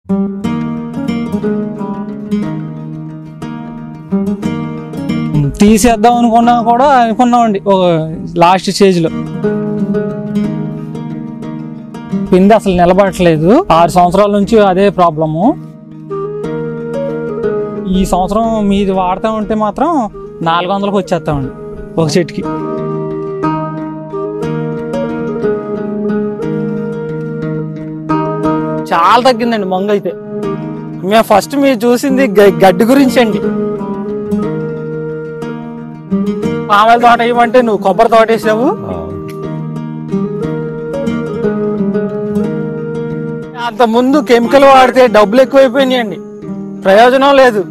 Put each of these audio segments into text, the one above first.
తీసేద్దాం అనుకున్నా కూడా అనుకున్నామండి ఒక లాస్ట్ స్టేజ్లో పిండి అసలు నిలబడట్లేదు ఆరు సంవత్సరాల నుంచి అదే ప్రాబ్లము ఈ సంవత్సరం మీది వాడుతూ ఉంటే మాత్రం నాలుగు వందలకు వచ్చేస్తామండి ఒక చెట్టుకి చాలా తగ్గిందండి మంగు అయితే మేము ఫస్ట్ మీరు చూసింది గ- గడ్డి గురించి అండి పామాయిల తోట వేయమంటే నువ్వు కొబ్బరి తోట వేసావు అంత ముందు కెమికల్ వాడితే డబ్బులు ఎక్కువైపోయినాయండి ప్రయోజనం లేదు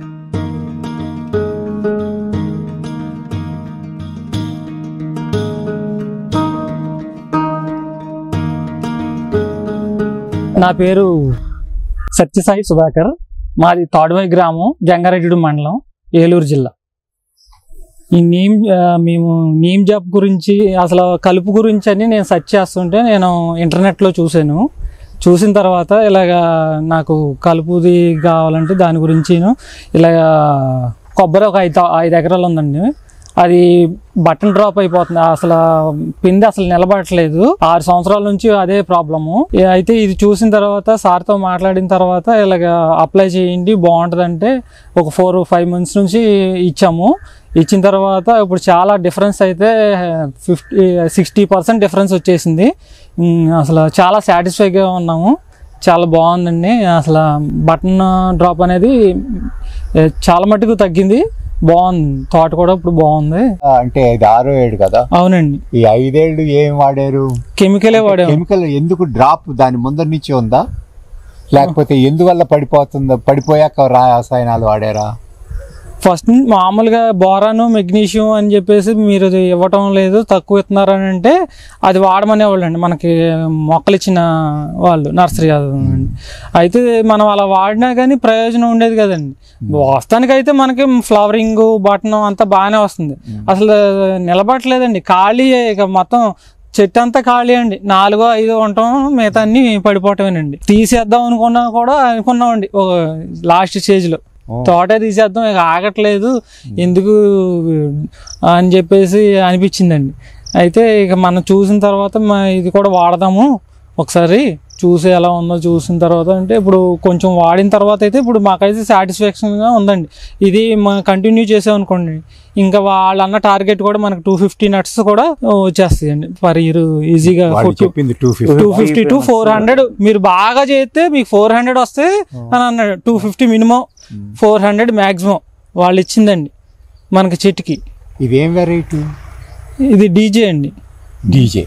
నా పేరు సత్యసాయి సుధాకర్ మాది తాడువై గ్రామం జంగారెడ్డి మండలం ఏలూరు జిల్లా ఈ నీమ్ ఆ, మేము నీమ్ జాబ్ గురించి అసలు కలుపు గురించి అని నేను సెర్చ్ చేస్తుంటే నేను ఇంటర్నెట్లో చూశాను చూసిన తర్వాత ఇలాగా నాకు కలుపుది కావాలంటే దాని గురించి ఇలాగా కొబ్బరి ఒక ఐదు ఐదు ఎకరాలు ఉందండి అది బటన్ డ్రాప్ అయిపోతుంది అసలు పిండి అసలు నిలబడట్లేదు ఆరు సంవత్సరాల నుంచి అదే ప్రాబ్లము ఏ- అయితే ఇది చూసిన తర్వాత సార్తో మాట్లాడిన తర్వాత ఇలాగ అప్లై చేయండి బాగుంటుందంటే ఒక ఫోర్ ఫైవ్ మంత్స్ నుంచి ఇచ్చాము ఇచ్చిన తర్వాత ఇప్పుడు చాలా డిఫరెన్స్ అయితే ఫిఫ్టీ సిక్స్టీ పర్సెంట్ డిఫరెన్స్ వచ్చేసింది ఉమ్, అసలు చాలా సాటిస్ఫైగా ఉన్నాము చాలా బాగుందండి అసలు బటన్ డ్రాప్ అనేది ఏ, చాలా మటుకు తగ్గింది బాగుంది తోట కూడా ఇప్పుడు బాగుంది అంటే ఇది ఆరో ఏడు కదా అవునండి ఈ ఐదేళ్లు ఏం వాడారు కెమికలే వాడాము కెమికల్ ఎందుకు డ్రాప్ దాని ముందర నుంచి ఉందా లేకపోతే ఎందువల్ల పడిపోతుందా పడిపోయాక రసాయనాలు వాడారా ఫస్ట్ మామూలుగా బోరాను మెగ్నీషియం అని చెప్పేసి మీరు ఇది ఇవ్వటం లేదు తక్కువ ఇస్తున్నారని అంటే అది వాడమనేవాళ్ళు అండి మనకి మొక్కలు ఇచ్చిన వాళ్ళు నర్సరీ అండి అయితే మనం అలా వాడినా కానీ ప్రయోజనం ఉండేది కదండి వాస్తవానికి అయితే మనకి ఫ్లవరింగ్ బటన్ అంతా బాగానే వస్తుంది అసలు నిలబడట్లేదండి ఖాళీ ఇక మొత్తం చెట్టు అంతా ఖాళీ అండి నాలుగో ఐదో ఉంటాం మిగతా అన్ని పడిపోవటమేనండి తీసేద్దాం అనుకున్నా కూడా అనుకున్నామండి ఒక లాస్ట్ స్టేజ్లో తోట తీసేద్దాం ఇక ఆగట్లేదు ఎందుకు అని చెప్పేసి అనిపించిందండి అయితే ఇక మనం చూసిన తర్వాత మా ఇది కూడా వాడదాము ఒకసారి చూసి ఎలా ఉందో చూసిన తర్వాత అంటే ఇప్పుడు కొంచెం వాడిన తర్వాత అయితే ఇప్పుడు మాకైతే సాటిస్ఫాక్షన్గా ఉందండి ఇది మా కంటిన్యూ చేసామనుకోండి ఇంకా వాళ్ళు అన్న టార్గెట్ కూడా మనకు టూ ఫిఫ్టీ నట్స్ కూడా వచ్చేస్తాయి అండి పర్ ఇయర్ ఈజీగా వాళ్ళు చెప్పింది two two fifty fifty to four hundred మీరు బాగా చేస్తే మీకు ఫోర్ హండ్రెడ్ వస్తే అని అన్నాడు two fifty minimum four hundred maximum వాళ్ళు ఇచ్చిందండి మనకి చెట్టుకి ఇదేం వెరైటీ ఇది డీజే అండి డీజే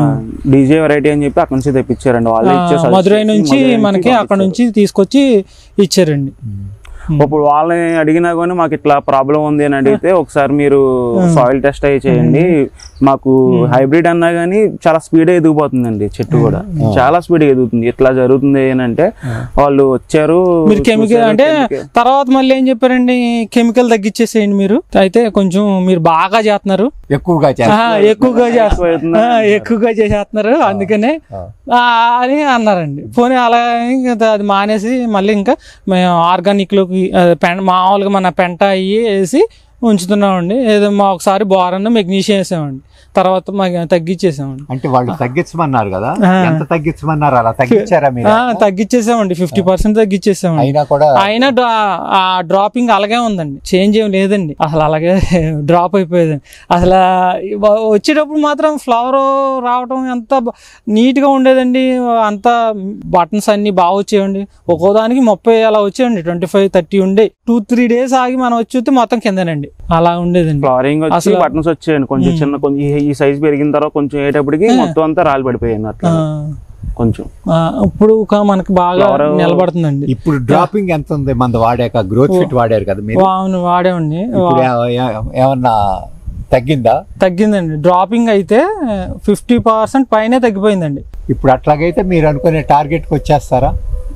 డీజే వెరైటీ అని చెప్పి అక్కడ నుంచి తెప్పించారండి వాళ్ళే ఆ, ఇచ్చే suggest మదురై చేసి నుంచి మదురై మనకి అక్కడ పంపించారు. నుంచి తీసుకొచ్చి ఇచ్చారండి ఇప్పుడు వాళ్ళని అడిగినా కానీ మాకు ఇట్లా ప్రాబ్లం ఉంది అని అడిగితే ఒకసారి మీరు సాయిల్ టెస్ట్ అయ్యి చేయండి మాకు హైబ్రిడ్ అన్నా కానీ చాలా స్పీడ్ ఎదిగిపోతుందండి చెట్టు కూడా చాలా స్పీడ్ ఎదుగుతుంది ఇట్లా జరుగుతుంది ఏంటంటే వాళ్ళు వచ్చారు మీరు కెమికల్ చూశారు, అంటే chemical- తర్వాత మళ్ళీ ఏం చెప్పారండి కెమికల్ తగ్గించేసేయండి మీరు అయితే కొంచెం మీరు బాగా చేస్తున్నారు ఎక్కువగా ఆ, చేస్తారు ఎక్కువగా చేస్తున్నారు ఎక్కువైతుందని ఆ, ఎక్కువగా చేసేస్తున్నారు అందుకనే ఆ. ఆ, అని అన్నారండి పోనీ అలా ఇంకా అది మానేసి మళ్ళీ ఇంకా మేము ఆర్గానిక్లోకి పెంట మామూలుగా మన పెంట అయ్యి వేసి ఉంచుతున్నామండి ఏదో మా ఒకసారి బోరన్న మెగ్నీషియం వేసామండి తర్వాత మాకు తగ్గించేసామండి అంటే వాళ్ళు తగ్గించమన్నారు కదా ఆ. ఎంత తగ్గించమన్నారు అలా తగ్గించారా మీరు ఆ, తగ్గించేసామండి ఫిఫ్టీ పర్సెంట్ తగ్గించేసామండి అయినా కూడా అయినా డ్రా- ఆ డ్రాపింగ్ అలాగే ఉందండి చేంజ్ ఏం లేదండి అసలు అలాగే డ్రాప్ అయిపోయేదండి అసలు వ- వచ్చేటప్పుడు మాత్రం ఫ్లవర్ రావటం ఎంత బ- నీట్గా ఉండేదండి అంత బటన్స్ అన్ని బాగా వచ్చేయండి ఒక్కో దానికి ముప్పై అలా వచ్చేయండి ట్వంటీ ఫైవ్ థర్టీ ఉండే టూ త్రీ డేస్ ఆగి మనం వచ్చి చూస్తే మొత్తం కిందనండి అలా ఉండేదండి ఫ్లవరింగ్ వచ్చి అసలు- బటన్స్ వచ్చాయండి కొంచెం చిన్న కొంచెం ఈ- ఈ సైజ్ పెరిగిన తర్వాత కొంచెం అయ్యేటప్పటికి మొత్తం అంతా రాలి పడిపోయాయి అట్లా ఆ, కొంచెం ఆ, ఇప్పుడు ఒక మనకి బాగా Flower- నిలబడుతుందండి ఇప్పుడు డ్రాపింగ్ ఎంత ఉంది మన వాడాక గ్రోత్ ఫిట్ వాడారు కదా మీరు అవును వాడేవండి ఇప్పుడు ఏ- ఏ- ఏమన్నా తగ్గిందా తగ్గిందండి డ్రాపింగ్ అయితే ఫిఫ్టీ పర్సెంట్ పైనే తగ్గిపోయిందండి ఇప్పుడు అట్లాగైతే మీరు అనుకునే టార్గెట్ కి వచ్చేస్తారా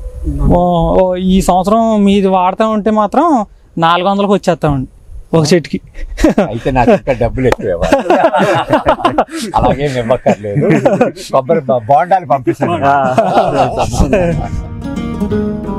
ఓ, ఓ, ఈ సంవత్సరం మీది వాడుతూ ఉంటే మాత్రం నాలుగు వందలకు వచ్చేస్తామండి ఒక చెట్టుకి అయితే నాకు ఇంకా డబ్బులు ఎక్కువ ఇవ్వాలి. అలాగే ఇవ్వక్కర్లేదు కొబ్బరి బా- బోండాలు పంపిస్తాను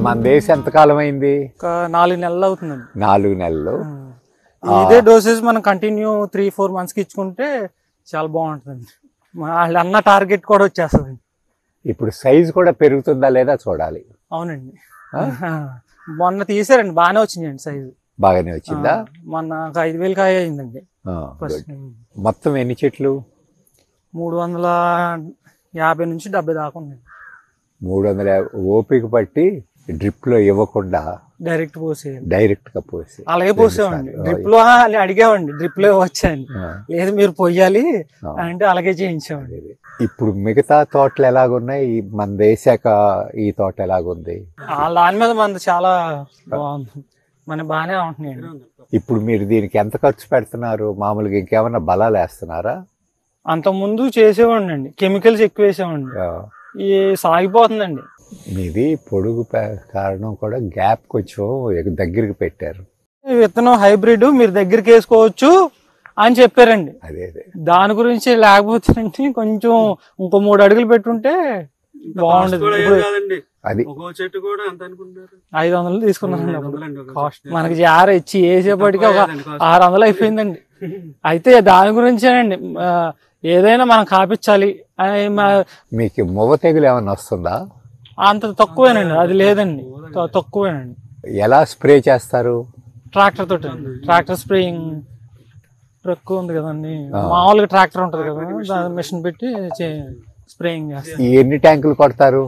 మన దేశం ఎంతకాలం అయింది ఒక నాలుగు నెలలు అవుతుందండి నాలుగు నెలలు ఇదే డోసెస్ మనం కంటిన్యూ త్రీ ఫోర్ మంత్స్కి ఇచ్చుకుంటే చాలా బాగుంటుందండి వాళ్ళు అన్న టార్గెట్ కూడా వచ్చేస్తుందండి ఇప్పుడు సైజ్ కూడా పెరుగుతుందా లేదా చూడాలి అవునండి మొన్న తీసారండి బాగానే వచ్చిందండి సైజు బాగానే వచ్చిందా మొన్న ఒక ఐదు వేలు కాయ అయిందండి ఆ, ఫస్ట్ good. మొత్తం ఎన్ని చెట్లు మూడు వందల యాభై నుంచి డెబ్బై దాకా ఉందండి మూడు వందల యాభై ఓపిక పట్టి డ్రిప్ లో ఇవ్వకుండా డైరెక్ట్ పోసేయండి డైరెక్ట్ గా పోసి అలాగే పోసామండి సార్లు. డ్రిప్ లో అలా అడిగామండి డ్రిప్ లో వచ్చాయండి ఆ, లేదు మీరు పొయ్యాలి ఆ. అంటే అలాగే చేయించామండి అదే. ఇప్పుడు మిగతా తోటలు ఎలాగున్నాయి ఈ మన దేశాక ఈ తోట ఎలాగుంది ఆ దాని మీద మనది చాలా బాగుంది మన బాగానే ఉంటున్నాయండి ఇప్పుడు మీరు దీనికి ఎంత ఖర్చు పెడుతున్నారు మామూలుగా ఇంకేమైనా బలాలు వేస్తున్నారా అంత ముందు చేసేవాడిని అండి కెమికల్స్ ఎక్కువ వేసేవాడిని ఆ, ఈ సాగిపోతుందండి మీది పొడుగు పే- కారణం కూడా గ్యాప్ కొంచెం ఎగ- దగ్గరికి పెట్టారు ఈ విత్తనం హైబ్రిడ్ మీరు దగ్గరికి వేసుకోవచ్చు అని చెప్పారండి అదే అదే దాని గురించి లేకపోతే కొంచెం ఇంకో మూడు అడుగులు పెట్టుంటే బాగుండదు ఇప్పుడు అది ఒక్కో చెట్టు కూడా ఎంత అనుకుంటారు ఐదు వందలు తీసుకున్నారండి ఐదు అప్పుడు వందలండి ఒక కాస్ట్ చెట్టు. మనకి జార ఇచ్చి వేసేపటికి ఒక తక్కువ కాదండి ఆరు వందలు అయిపోయిందండి అయితే దాని గురించేనండి ఆ, ఏదైనా మనం కాపించాలి అని మా- మీకు మొవ్వ తెగులు ఏమైనా వస్తుందా అంత తక్కువేనండి అది లేదండి త- తక్కువేనండి ఎలా స్ప్రే చేస్తారు ట్రాక్టర్ తోటి ట్రాక్టర్ స్ప్రేయింగ్ ట్రక్ ఉంది కదండి మామూలుగా ట్రాక్టర్ ఉంటది కదా దాని మిషన్ పెట్టి స్ప్రేయింగ్ చేస్తాం ఈ ఎన్ని ట్యాంకులు కొడతారు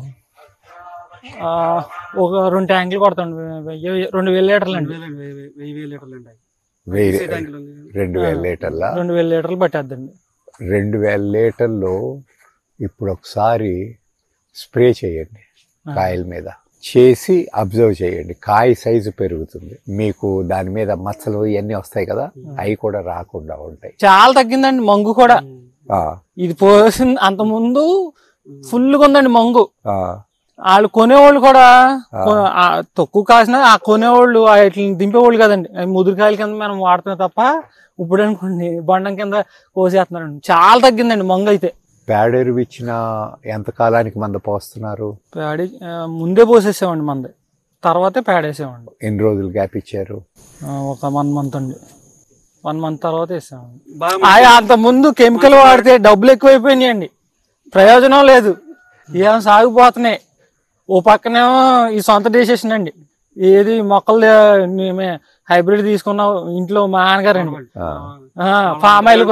ఆ, ఒక రెండు ట్యాంకులు కొడతాండి వెయ్యి- రెండు వేల లీటర్లు అండి వేలండి, వెయ్యి వెయ్యి- వెయ్యి వేల లీటర్లు అండి వెయ్యి వేసే ట్యాంకులు ఉంది. రెండు వేల లీటర్ల రెండు వేల లీటర్లు పట్టేద్దండి రెండు వేల లీటర్లు ఇప్పుడు ఒకసారి స్ప్రే చేయండి కాయల మీద చేసి అబ్జర్వ్ చేయండి కాయ సైజు పెరుగుతుంది మీకు దాని మీద మచ్చలు ఇవన్నీ వస్తాయి కదా అవి కూడా రాకుండా ఉంటాయి చాలా తగ్గిందండి మంగు కూడా ఆ, ఇది పోసిన అంత ముందు ఫుల్గా ఉందండి మంగు ఆ, వాళ్ళు కొనేవాళ్ళు కూడా కొ- ఆ తక్కువ కాసిన ఆ కొనేవాళ్ళు వాటిని దింపేవాళ్ళు కదండి అవి ముదురుకాయల కింద మనం వాడుతున్నాం తప్ప ఇప్పుడు అనుకోండి బండం కింద కోసేస్తున్నారండి చాలా తగ్గిందండి మంగు అయితే పేడెరువు ఇచ్చిన ఎంత కాలానికి మంద పోస్తున్నారు పేడి ఆ, ముందే పోసేసామండి మంది తర్వాతే పేడేసామండి ఎన్ని రోజులు గ్యాప్ ఇచ్చారు ఆ, ఒక వన్ మంత్ అండి వన్ మంత్ తర్వాత వేసామండి బాగా ఆ, అంత ముందు కెమికల్ వాడితే డబ్బులు ఎక్కువైపోయినాయండి ప్రయోజనం లేదు ఏం సాగిపోతున్నాయి ఓ పక్కనేమో ఈ సొంత డెసిషన్ అండి ఏది మొక్కలు మేమే హైబ్రిడ్ తీసుకున్నాం ఇంట్లో మా నాన్నగారండి ఆ, ఫామ్ ఆయిల్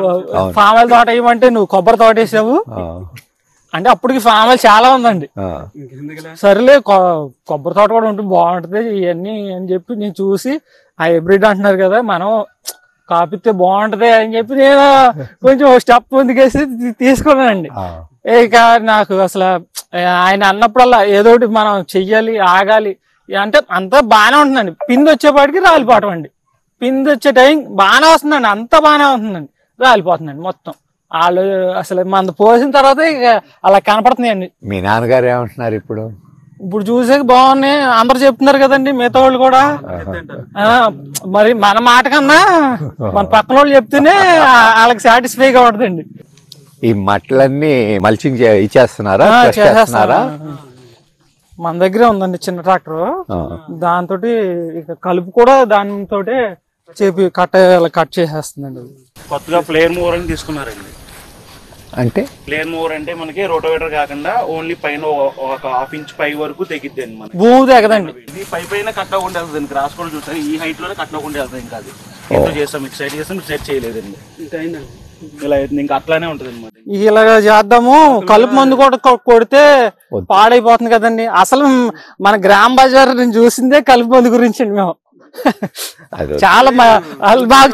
ఫామ్ ఆయిల్ తోట వేయమంటే నువ్వు కొబ్బరి తోట వేసావు ఆ, అంటే అప్పటికి ఫామ్ ఆయిల్ చాలా ఉందండి ఆ, ఇంకెందుకులే సరేలే కొ- కొబ్బరి తోట కూడా ఉంటే బాగుంటది ఇవన్నీ అని చెప్పి నేను చూసి హైబ్రిడ్ అంటున్నారు కదా మనం కాపితే బాగుంటది అని చెప్పి నేను కొంచెం స్టెప్ ముందుకేసి తీ- తీసుకున్నానండి ఆ. ఇక నాకు అసలు ఆయన అన్నప్పుడల్లా ఏదో ఒకటి మనం చెయ్యాలి ఆగాలి అంటే అంతా బాగానే ఉంటుందండి పిండి వచ్చేపాటికి రాలిపోవటం అండి పిండి వచ్చే టైం బాగానే వస్తుందండి అంతా బాగానే ఉంటుందండి రాలిపోతుందండి మొత్తం వాళ్ళు అసలు మన పోసిన తర్వాత ఇక అలా కనపడుతున్నాయండి మీ నాన్నగారు ఏమంటున్నారు ఇప్పుడు ఇప్పుడు చూసాక బాగున్నాయి అందరు చెప్తున్నారు కదండి మిగతా వాళ్ళు కూడా ఆ, మరి మన మాట కన్నా మన పక్కన వాళ్ళు చెప్తేనే ఆ- వాళ్ళకి సాటిస్ఫైగా ఉంటుందండి ఈ మట్టలన్నీ మల్చింగ్ చే- ఇచ్చేస్తున్నారా ఆ, Crush చేస్తున్నారా చేసేస్తాం. మన దగ్గరే ఉందండి చిన్న ట్రాక్టర్ ఆ. దాంతో ఇక కలుపు కూడా దానితో చేపి కట్ కట్ చేసేస్తుందండి అది. కొత్తగా ప్లేయర్ మూవర్ అని తీసుకున్నారండి అంటే ప్లేయర్ మూవర్ అంటే మనకి రోటోవేటర్ కాకుండా ఓన్లీ పైన ఓ- ఒక హాఫ్ ఇంచ్ పై వరకు తెగిద్ది అండి మనకి భూమి తెగదండి ఇది పై పైన కట్ అవ్వకుండా వెళ్తుంది క్రాస్ కూడా చూసారు ఈ హైట్ లోనే కట్ అవ్వకుండా వెళ్తుంది ఇంకా అది ఎంతో చేస్తాం మీకు సైడ్ చేస్తాం మీకు సెట్ చేయలేదండి ఇంకా అయిందండి ఇలా అవుతుంది ఇంకా అట్లానే ఉంటుంది అనమాట ఇలాగ చేద్దాము కలుపు మందు కూడా కొ- కొడితే పాడైపోతుంది కదండి అసలు మన గ్రామ బజార్ నేను చూసిందే కలుపు మందు గురించి అండి మేము అది చాలా మా- అసలు మాకు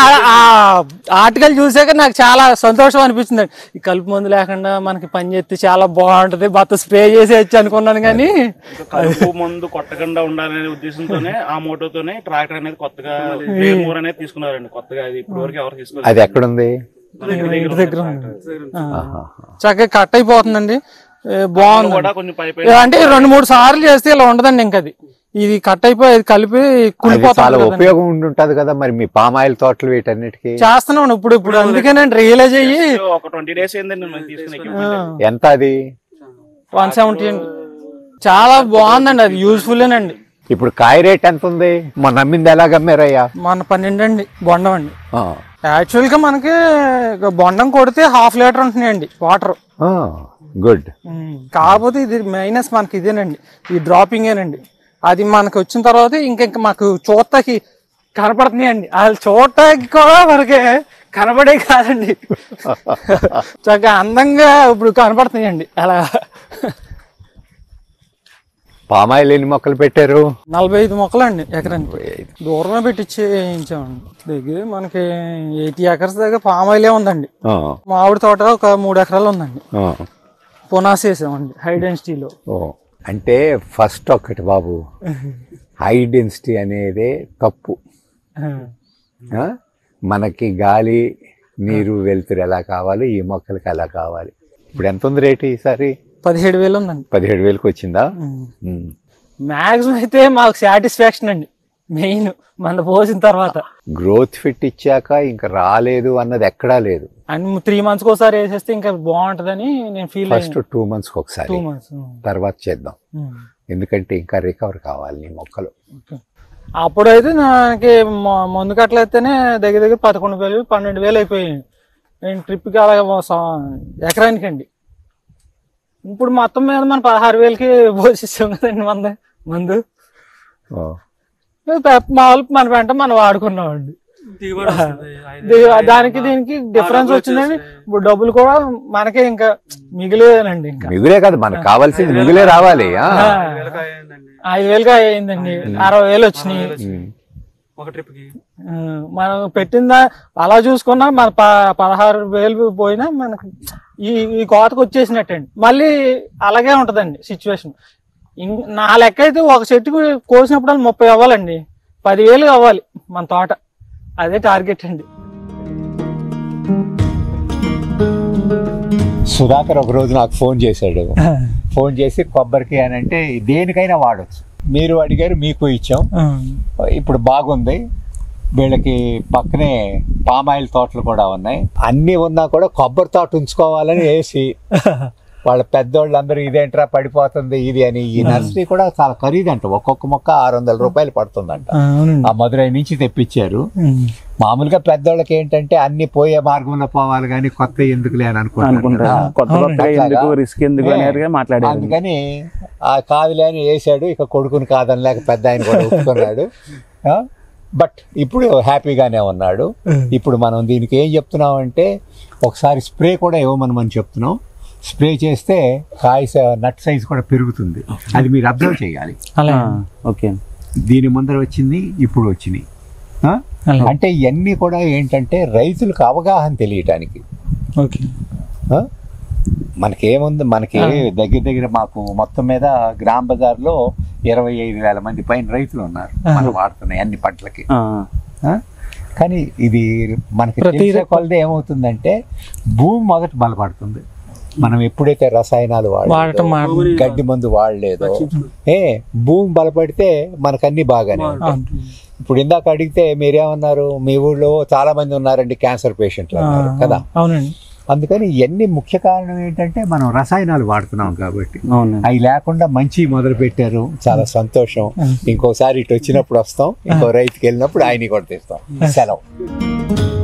ఆర్టికల్ చూసాక నాకు చాలా సంతోషం అనిపించింది ఈ కలుపు మందు లేకుండా మనకి పని చేస్తే చాలా బాగుంటది బత్త స్ప్రే చేసేయచ్చు అనుకున్నాను కానీ కలుపు మందు కొట్టకుండా ఉండాలనే ఉద్దేశంతోనే ఆ మోటోతోనే ట్రాక్టర్ అనేది కొత్తగా ప్లేయర్ మూవర్ అనేది తీసుకున్నారండి కొత్తగా అది ఇప్పటి వరకు ఎవరు తీసుకోలేదు అది ఎక్కడుంది ఇంటి దగ్గర ఉంది. ఆ. ఆహా. చక్కగా కట్ అయిపోతుందండి ఏ, బాగుంది కూడా కొంచెం పై పైన అంటే రెండు మూడు సార్లు చేస్తే ఇలా ఉండదండి ఇంకా అది ఇది కట్ అయిపోయి ఇది కలిపి అది చాలా కుళ్ళిపోతుంది కదండి. ఉపయోగం ఉంటుంటది కదా మరి మీ పామాయిల్ తోటలు వీటన్నిటికి చేస్తున్నాం ఇప్పుడు ఇప్పుడు అందుకేనండి రియలైజ్ అయ్యి ఒక ట్వంటీ డేస్ ఏందండి మనం తీసుకునే ఆ, ఎంత అది వన్ సెవెంటీ అండి చాలా బాగుందండి అది యూజ్ఫుల్ అండి ఇప్పుడు కాయ రేట్ ఎంత ఉంది మొన్న అమ్మింది ఎలాగ అమ్మారయ్యా మన పన్నెండు అండి బొండం అండి ఆ. యాక్చువల్ గా మనకి ఇక బొండం కొడితే హాఫ్ లీటర్ ఉంటున్నాయండి వాటర్ ఆ, గుడ్ కాకపోతే ఇది మైనస్ మనకి ఇదేనండి ఈ డ్రాపింగ్ ఏనండి అది మనకి వచ్చిన తర్వాత ఇంకా ఇంకా మాకు చూడటానికి కనపడుతున్నాయండి అది చూడటానికి కూడా మనకి కనపడే కాదండి చక్కగా అందంగా ఇప్పుడు కనపడుతున్నాయండి అలా పామాయిల్ ఎన్ని మొక్కలు పెట్టారు నలభై ఐదు మొక్కలండి ఎకరానికి దూరమే పెట్టించి వేయించామండి దగ్గర మనకి ఎయిటీ ఎకర్స్ దగ్గర పామ్ ఆయిలే ఉందండి ఆ, మామిడి తోట ఒక మూడు ఎకరాలు ఉందండి ఆ. పునాస్ వేసామండి హై డెన్సిటీలో ఓ అంటే ఫస్ట్ ఒక్కటి బాబు హై డెన్సిటీ అనేదే తప్పు ఆ? మనకి గాలి నీరు వెలుతురు ఎలా కావాలి ఈ మొక్కలకి ఎలా కావాలి ఇప్పుడు ఎంత ఉంది రేటు ఈసారి పదిహేడు వేలు ఉందండి పదిహేడు వేలకు వచ్చిందా ఉమ్. మ్యాక్సిమం అయితే మాకు సాటిస్ఫాక్షన్ అండి మెయిన్ మన పోసిన తర్వాత గ్రోత్ ఫిట్ ఇచ్చాక ఇంకా రాలేదు అన్నది ఎక్కడా లేదు అండ్ త్రీ మంత్స్కి ఒకసారి వేసేస్తే ఇంకా బాగుంటుందని నేను ఫీల్ ఫస్ట్ టూ మంత్స్ ఒకసారి టూ మంత్స్ తర్వాత చేద్దాం ఎందుకంటే ఇంకా రికవర్ కావాలి నీ మొక్కలు అప్పుడైతే నాకు మ- మందు కట్టలేస్తేనే దగ్గర దగ్గర పదకొండు వేలు పన్నెండు వేలు అయిపోయాయి నేను ట్రిప్కి అలాగ ఎకరానికి అండి ఇప్పుడు మొత్తం మీద మన పదహారు వేలకి పోషిస్తాం కదండి మంద మందు ఓ. పె- మామూలు మన వెంట మనం వాడుకున్నామండి దిగుబడి వస్తుంది. ఐదు- ది- ఐదు- దానికి దీనికి డిఫరెన్స్ డబ్బులు వచ్చిందని వచ్చేస్తాయి. ఇప్పుడు డబ్బులు కూడా మనకే ఇంకా మిగిలేదండి ఇంకా మిగులే కదా మనకు కావాల్సింది మిగులే రావాలి ఆ. ఐదు వేలకు అయ్యిందండి ఐదు వేలుగా అయిందండి అరవై వేలు వచ్చినాయి ఉమ్. ఒక ట్రిప్ కి ఆ, మనం పెట్టిందా అలా చూసుకున్నా మన ప- పదహారు వేలు పోయినా మనకు ఈ ఈ కోతకు వచ్చేసినట్టండి మళ్ళీ అలాగే ఉంటదండి సిచ్యువేషన్ నా లెక్క అయితే ఒక చెట్టుకు కోసినప్పుడు ముప్పై అవ్వాలండి పదివేలు అవ్వాలి మన తోట అదే టార్గెట్ అండి సుధాకర్ ఒక రోజు నాకు ఫోన్ చేశాడు ఫోన్ చేసి కొబ్బరికి అని అంటే దేనికైనా వాడచ్చు మీరు అడిగారు మీకు ఇచ్చాం ఇప్పుడు బాగుంది వీళ్ళకి పక్కనే పామాయిల్ తోటలు కూడా ఉన్నాయి అన్ని ఉన్నా కూడా కొబ్బరి తోట ఉంచుకోవాలని వేసి వాళ్ళ పెద్దోళ్ళందరూ ఇదేంట్రా పడిపోతుంది ఇది అని ఈ నర్సరీ కూడా చాలా ఖరీదంట ఒక్కొక్క మొక్క ఆరు వందల రూపాయలు పడుతుందంట ఆ మదురై నుంచి తెప్పించారు మామూలుగా పెద్దోళ్ళకి ఏంటంటే అన్ని పోయే మార్గంలో పోవాలి కానీ కొత్త ఎందుకులే అని అనుకుంటారు అనుకుంటా కదా. కొత్త కొత్తగా ఎందుకు రిస్క్ ఎందుకు అనేది మాట్లాడారు అందుకని ఆ కావిలే అని వేసాడు ఇక కొడుకుని కాదని లేక పెద్ద ఆయన కూడా ఒప్పుకున్నాడు బట్ ఇప్పుడు హ్యాపీగానే ఉన్నాడు ఇప్పుడు మనం దీనికి ఏం చెప్తున్నాం అంటే ఒకసారి స్ప్రే కూడా ఇవ్వమని చెప్తున్నాం స్ప్రే చేస్తే కాయ నట్ సైజ్ కూడా పెరుగుతుంది అది మీరు అబ్జర్వ్ చేయాలి అలా ఓకే దీని ముందర వచ్చింది ఇప్పుడు వచ్చినాయి ఆ? అలాగే. అంటే ఇవన్నీ కూడా ఏంటంటే రైతులకు అవగాహన తెలియటానికి ఓకే ఆ? మనకేముంది మనకి దగ్గర దగ్గర మాకు మొత్తం మీద గ్రామ బజార్లో ఇరవై ఐదు వేల మంది పైన రైతులు ఉన్నారు మనం వాడుతున్నాయి అన్ని పంటలకి ఆ? కానీ ఇది మనకి ప్రతి తెలిసే రకం- కొలది ఏమవుతుందంటే భూమి మొదట బలపడుతుంది మనం ఎప్పుడైతే రసాయనాలు వాడటం వాడటం మానేస్తాం. గడ్డి మందు వాడలేదో ఏ భూమి బలపడితే మనకన్నీ బాగానే ఉంటాయి ఇప్పుడు ఇందాక అడిగితే మీరేమన్నారు మీ ఊళ్ళో చాలా మంది ఉన్నారండి క్యాన్సర్ పేషెంట్లు అన్నారు కదా అవునండి అందుకని ఇవన్నీ ముఖ్య కారణం ఏంటంటే మనం రసాయనాలు వాడుతున్నాం కాబట్టి అవును అవి లేకుండా మంచి మొదలు పెట్టారు చాలా సంతోషం ఇంకోసారి ఇటు వచ్చినప్పుడు వస్తాం ఇంకో రైతుకి వెళ్ళినప్పుడు ఆయన కూడా తెస్తాం సెలవు